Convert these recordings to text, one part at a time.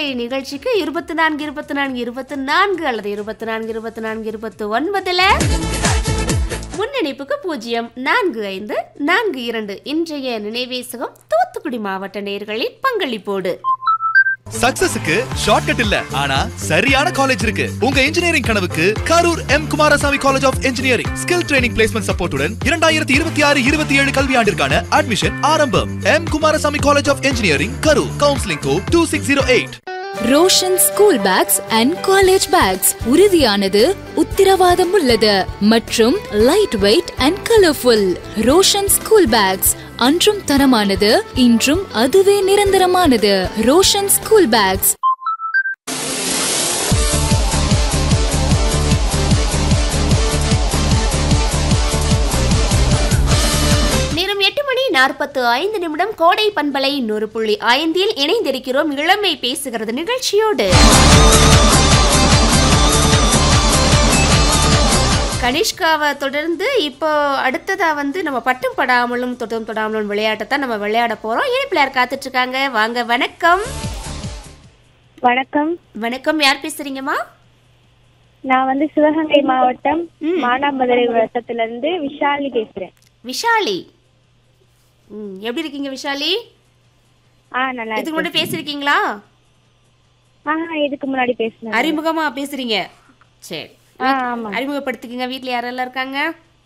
நிகழ்ச்சிக்கு இருபத்தி நான்கு இருபத்தி நான்கு இருபத்தி நான்கு அல்லது இருபத்தி நான்கு இருபத்தி நான்கு இருபத்தி ஒன்பதுல முன்னிணைப்புக்கு பூஜ்ஜியம் நான்கு ஐந்து நான்கு இரண்டு இன்றைய நினைவேசகம் தூத்துக்குடி மாவட்ட நேர்களின் பங்களிப்போடு சக்சஸுக்கு ஷார்ட்கட் இல்ல ஆனா சரியான காலேஜ் இருக்கு உங்க இன்ஜினியரிங் கனவுக்கு Karur M Kumarasamy college of engineering skill training placement சப்போர்ட்டுடன் இரண்டாயிரத்தி இருபத்தி ஆறு இருபத்தி ஏழு கல்வியாண்டிற்கான அட்மிஷன் ஆரம்பம் M Kumarasamy college of engineering Karur counselling code two six zero eight Roshan school bags and college bags உறுதியானது உத்திரவாதம் உள்ளது மற்றும் light weight and colourful Roshan school bags அன்றும் தரமானது இன்றும் அதுவே நிரந்தரமானது ரோஷன் ஸ்கூல் பேக்ஸ் நேரம் எட்டு மணி நாற்பத்து ஐந்து நிமிடம் கோடை பண்பலை நூறு புள்ளி ஐந்தில் இணைந்திருக்கிறோம் இளமை பேசுகிறது நிகழ்ச்சியோடு கனிஷ்காவை தொடர்ந்து இப்போ அடுத்ததா வந்து நம்ம பட்டும் படாமலும் தொட்டும் தொடாமலும் விளையாட்டை தான் நம்ம விளையாட போறோம் இணைப்பில் யார் காத்துட்டு இருக்காங்க வாங்க வணக்கம் வணக்கம் வணக்கம் யார் பேசுறீங்கம்மா நான் வந்து சிவகங்கை மாவட்டம் ம். மானாமதுரை வட்டத்துல இருந்து விஷாலி பேசுறேன் விஷாலி ம் எப்படி இருக்கீங்க விஷாலி ஆ நல்லா இதுக்கு இருக்கு முன்னாடி பேசியிருக்கீங்களா ஆஹா இதுக்கு முன்னாடி பேசுனேன் அறிமுகமா பேசுறீங்க சரி ஆ ஆமா அறிமுகப்படுத்திக்கங்க வீட்ல யாரெல்லாம் இருக்காங்க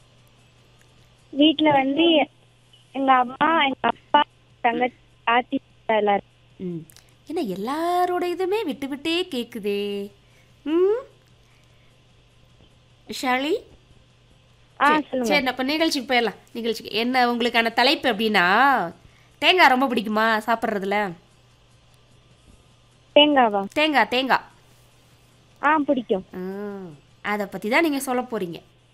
வீட்ல வந்து எங்க அம்மா எங்க அப்பா தங்கச்சி பாட்டி எல்லாரும் ம் என்ன எல்லாரோட இதுமே விட்டு விட்டே கேக்குதே ம் விஷாலி ஆ சரி, சொல்லுங்க சரி அப்போ நிகழ்ச்சிக்கு போயிடலாம் நிகழ்ச்சிக்கு என்ன உங்களுக்கான தலைப்பு அப்படின்னா தேங்காய் ரொம்ப பிடிக்குமா சாப்பிட்றதுல தேங்காவா தேங்காய் தேங்காய் ஆ பிடிக்கும் அதை பற்றி தான் நீங்கள் சொல்ல போகிறீங்க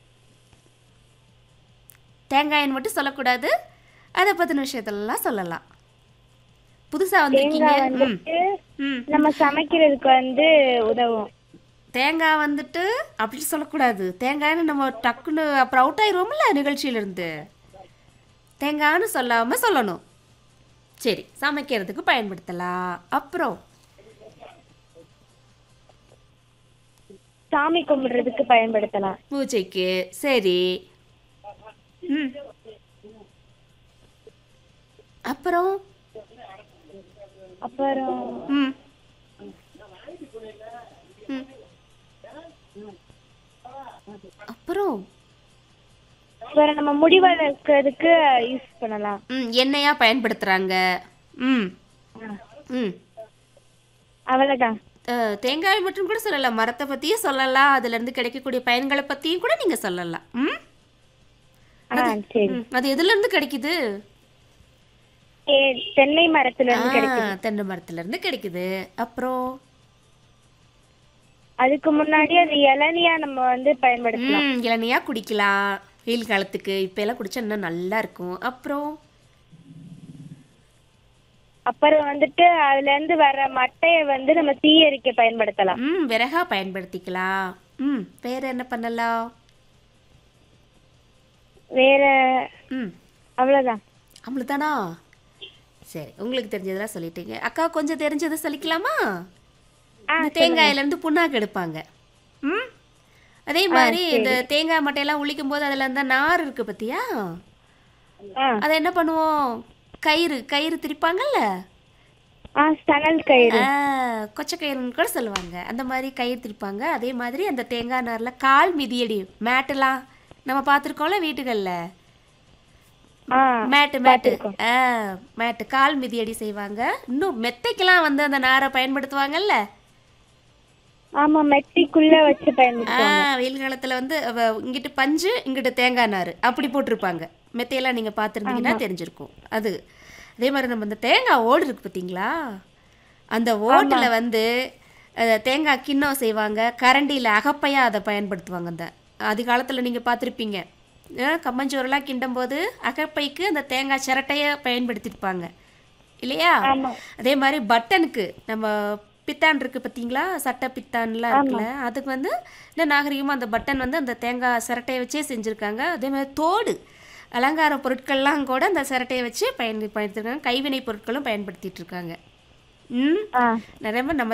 தேங்காயின்னு மட்டும் சொல்லக்கூடாது அதை பற்றின விஷயத்தெல்லாம் சொல்லலாம் புதுசாக வந்திருக்கீங்க தேங்காய் ம் வந்துட்டு ம் நம்ம சமைக்கிறதுக்கு வந்து உதவும் தேங்காய் வந்துட்டு அப்படி சொல்லக்கூடாது தேங்காய்னு நம்ம டக்குன்னு அப்புறம் அவுட் ஆயிடுவோம்ல நிகழ்ச்சியிலேருந்து தேங்காய்னு சொல்லாமல் சொல்லணும் சரி சமைக்கிறதுக்கு பயன்படுத்தலாம் அப்புறம் சாமி கும்பிடுறதுக்கு பயன்படுத்தலாம் பூஜைக்கு சரி ம் அப்புறம் அப்புறம் ம் ம். அப்புறம் அப்புறம் நம்ம முடி வளர்க்கறதுக்கு யூஸ் பண்ணலாம் ம் எண்ணெயா பயன்படுத்துறாங்க ம் ம் அவ்வளவுதான் அஹ், தேங்காய் மட்டும் கூட சொல்லலாம் மரத்தை பற்றியும் சொல்லலாம் அதுலேருந்து கிடைக்கக்கூடிய பயன்களை பற்றியும் கூட நீங்கள் சொல்லலாம் ம் ஆ சரி ம். அது எதுலேருந்து கிடைக்குது ஏ- தென்னை மரத்துல இருந்து கிடைக்கும் ஆ, தென்னை மரத்துலேருந்து கிடைக்குது அப்புறம் அதுக்கு முன்னாடி அது இளநியா நம்ம வந்து பயன்படுத்தலாம் ம் இளநியா குடிக்கலாம் வெயில் காலத்துக்கு இப்போ எல்லாம் குடிச்சா இன்னும் நல்லா இருக்கும் அப்புறம் அப்புறம் வந்துட்டு அதுல இருந்து வர மட்டைய வந்து நம்ம தீயரிக்க பயன்படுத்தலாம் ம் விறகா பயன்படுத்திக்கலாம் ம் வேற என்ன பண்ணலாம் வேற ம் அவ்வளவுதான் அவ்வளோதானா சரி உங்களுக்கு தெரிஞ்சதெல்லாம் சொல்லிட்டீங்க அக்கா கொஞ்சம் தெரிஞ்சதை சொல்லிக்கலாமா இந்த தேங்காயிலேருந்து புண்ணாக்கு எடுப்பாங்க ம் அதே மாதிரி இந்த தேங்காய் மட்டையெல்லாம் உளிக்கும் போது அதில் அந்த நார் இருக்கு பார்த்தியா ஆ அதை என்ன பண்ணுவோம் கயிறு கயிறு திரிப்பாங்கல்ல ஆ சணல் கயிறு ஆ, கொச்சை கயிறுன்னு கூட சொல்லுவாங்க அந்த மாதிரி கயிறு திரிப்பாங்க அதே மாதிரி அந்த தேங்காய் நாரில் கால் மிதியடி மேட்டெல்லாம் நம்ம பார்த்துருக்கோம்ல வீட்டுகளில் ஆ மேட்டு மேட்டு ஆ மேட்டு கால் மிதியடி செய்வாங்க இன்னும் மெத்தைக்கெல்லாம் வந்து அந்த நாரை பயன்படுத்துவாங்கல்ல ஆமா மெட்டிக்குள்ள வச்சு ஆ பயன்படுத்துவாங்க வெயில் காலத்தில் வந்து அவ இங்கிட்டு பஞ்சு இங்கிட்டு தேங்காய் நார் அப்படி போட்டிருப்பாங்க மெத்தையெல்லாம் நீங்கள் பார்த்துருந்தீங்கன்னா தெரிஞ்சிருக்கும் அது அதே மாதிரி நம்ம இந்த தேங்காய் ஓடு இருக்கு பார்த்தீங்களா அந்த ஓட்டில் வந்து அஹ், தேங்காய் கிண்ணம் செய்வாங்க கரண்டியில் அகப்பையா அதை பயன்படுத்துவாங்க அந்த ஆதி காலத்தில் நீங்கள் பார்த்துருப்பீங்க அஹ், கம்மஞ்சோறுலாம் கிண்டும் போது அகப்பைக்கு அந்த தேங்காய் சிரட்டையை பயன்படுத்தியிருப்பாங்க இல்லையா அதே மாதிரி பட்டனுக்கு நம்ம பித்தான் இருக்கு பார்த்தீங்களா சட்டை பித்தான்லாம் இருக்குல்ல அதுக்கு வந்து இந்த நாகரிகமாக அந்த பட்டன் வந்து அந்த தேங்காய் சிரட்டையை வச்சே செஞ்சுருக்காங்க அதே மாதிரி தோடு அலங்கார பொருட்கள்லாம் கூட அந்த சிரட்டையை வச்சு பயன் பயன்படுத்திருக்காங்க கைவினை பொருட்களும் பயன்படுத்திட்டு இருக்காங்க ம் ஆ நிறைய பேர் நம்ம